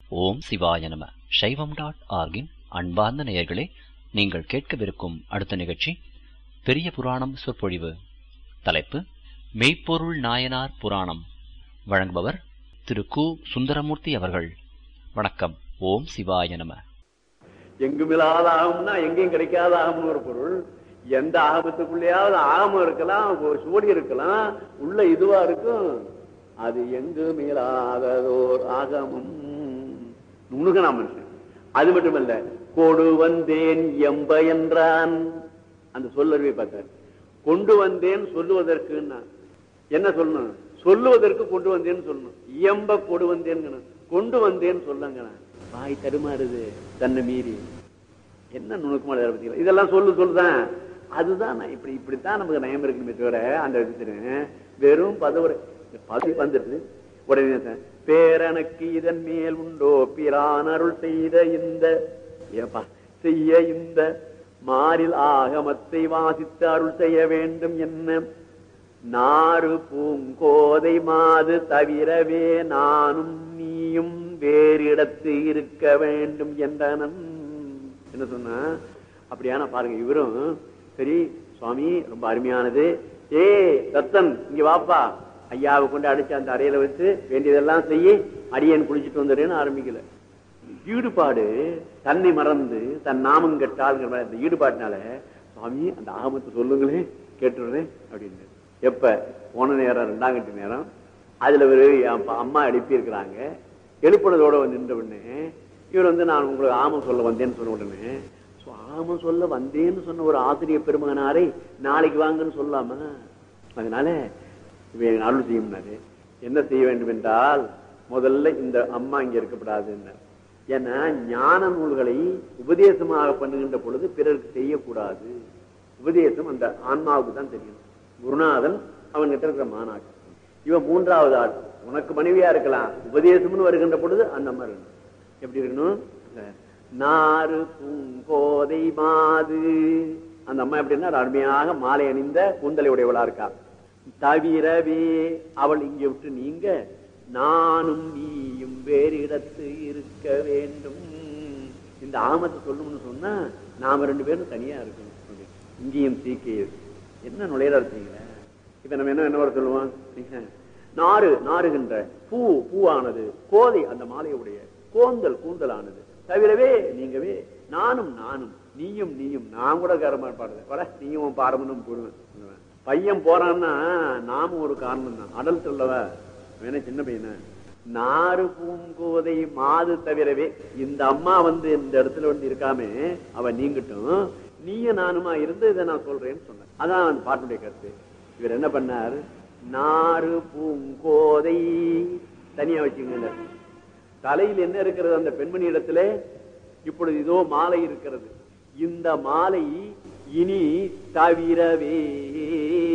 ஓம் சிவாய நம சைவம் டாட் ஆர்கின் அன்பார்ந்த நேயர்களே நீங்கள் கேட்கவிருக்கும் அடுத்த நிகழ்ச்சி பெரிய புராணம் சொற்பொழிவு தலைப்பு மெய்ப்பொருள் நாயனார் புராணம் வழங்குபவர் திரு கு சுந்தரமூர்த்தி அவர்கள் வணக்கம் ஓம் சிவாய நம எங்குமில்லாத ஆகம்னா எங்கேயும் கிடைக்காத ஆகம்னு ஒரு பொருள் எந்த ஆகமத்துக்குள்ளேயாவது ஆகமம் இருக்கலாம் ஒரு சுவடி இருக்கலாம் உள்ள இதுவா இருக்கும் அது எங்கு மேலாததோர் ஆகமம் நுணுகனா மனுஷன் அது மட்டுமல்ல கொடு வந்தேன் எம்ப என்றான் அந்த சொல்லறிவை பார்த்தார் கொண்டு வந்தேன் சொல்லுவதற்குன்னா என்ன சொல்லணும் சொல்லுவதற்கு கொண்டு வந்தேன்னு சொல்லணும் இயம்ப கொடு வந்தேன்னு கொண்டு வந்தேன்னு சொல்லுங்க வாய் தடுமாறுது தன்னை மீறி என்ன நுணுக்கமான வேலை பார்த்தீங்களா இதெல்லாம் சொல்லு சொல்லுதான் அதுதான் நான் இப்படி இப்படித்தான் நமக்கு நயம் இருக்கணுமே தவிர அந்த இடத்துல வெறும் பதவுரை பதவி வந்துட்டு உடனே தான், பேரனுக்கு இதன் மேல் உண்டோ பிரான் அருள் செய்த இந்த ஏப்பா செய்ய இந்த மாறில் ஆகமத்தை வாசித்து அருள் செய்ய வேண்டும் என்ன நாறு பூங்கோதை மாது தவிரவே நானும் நீயும் வேறு இடத்து இருக்க வேண்டும் என்றனன் என்ன சொன்னா அப்படியான பாருங்க இவரும் சரி சுவாமி ரொம்ப அருமையானது ஏ தத்தன் இங்க வாப்பா ஐயாவை கொண்டு அடிச்சு அந்த அறையில வச்சு வேண்டியதெல்லாம் செய்ய அடியன் குளிச்சுட்டு வந்துடுறேன்னு ஆரம்பிக்கல ஈடுபாடு தன்னை மறந்து தன் நாமம் கெட்டாளுங்கிற மாதிரி அந்த ஈடுபாட்டினால சுவாமி அந்த ஆகமத்தை சொல்லுங்களே கேட்டுடுறேன் அப்படின்னு எப்ப போன நேரம் ரெண்டாம் கட்டி நேரம் அதுல ஒரு அப்பா- அம்மா எழுப்பி இருக்கிறாங்க எழுப்பினதோட வந்து நின்ற உடனே இவர் வந்து நான் உங்களுக்கு ஆமம் சொல்ல வந்தேன்னு சொன்ன உடனே "சோ, ஆமம் சொல்ல வந்தேன்னு சொன்ன ஒரு ஆசிரியர் பெருமகனாரை நாளைக்கு வாங்கன்னு சொல்லாம அதனால இவன் அருள் செய்யும்னாரு என்ன செய்ய வேண்டும் என்றால் முதல்ல இந்த அம்மா இங்க இருக்கப்படாதுன்னு ஏன்னா ஞான நூல்களை உபதேசமாக பண்ணுகின்ற பொழுது பிறருக்கு செய்யக்கூடாது உபதேசம் அந்த ஆன்மாவுக்கு தான் தெரியும் குருநாதன் அவன் கிட்ட இருக்கிற மாநாடு இவன் மூன்றாவது ஆள் உனக்கு மனைவியா இருக்கலாம் உபதேசம்னு வருகின்ற பொழுது அந்த மாதிரி இருக்கணும். எப்படி இருக்கணும் நாறு பூங்கோதை மாது அந்த அம்மா எப்படின்னா அருமையாக மாலை அணிந்த கூந்தலை உடையவளா இருக்கா தவிரவே அவள் இங்க விட்டு நீங்க நானும் நீயும் வேறு இடத்து இருக்க வேண்டும் இந்த ஆமத்தை சொல்லணும்னு சொன்னா நாம ரெண்டு பேரும் தனியா இருக்கணும் அப்படி. இங்கேயும் சீக்கியம் என்ன நுழையிற இருக்கீங்களா இப்ப நம்ம என்ன என்ன வர சொல்லுவோம் சரிங்களா? நாறு நாறுகின்ற பூ பூவானது கோதை அந்த மாலையுடைய கோந்தல் கூந்தலானது தவிரவே நீங்கவே நானும் நானும் நீயும் நீயும் நான் கூட கரமா பாடுது வர நீயும் உன் பாரமனும் போடுவேன் சொல்லுவேன். பையன் போறான்னா நாமும் ஒரு காரணம் தான் அடல் சொல்லவ வேணா சின்ன பையன நாறு பூங்கோதை மாது தவிரவே இந்த அம்மா வந்து இந்த இடத்துல வந்து இருக்காமே அவ நீங்கட்டும் நீயும் நானுமா இருந்து இதை நான் சொல்றேன்னு சொன்னேன் அதான் அந்த பாட்டுடைய கருத்து இவர் என்ன பண்ணார் நாறு பூங்கோதை தனியா வச்சுங்க தலையில் என்ன இருக்கிறது அந்த பெண்மணி இடத்துல இப்பொழுது இதோ மாலை இருக்கிறது இந்த மாலை இனி தவிரவே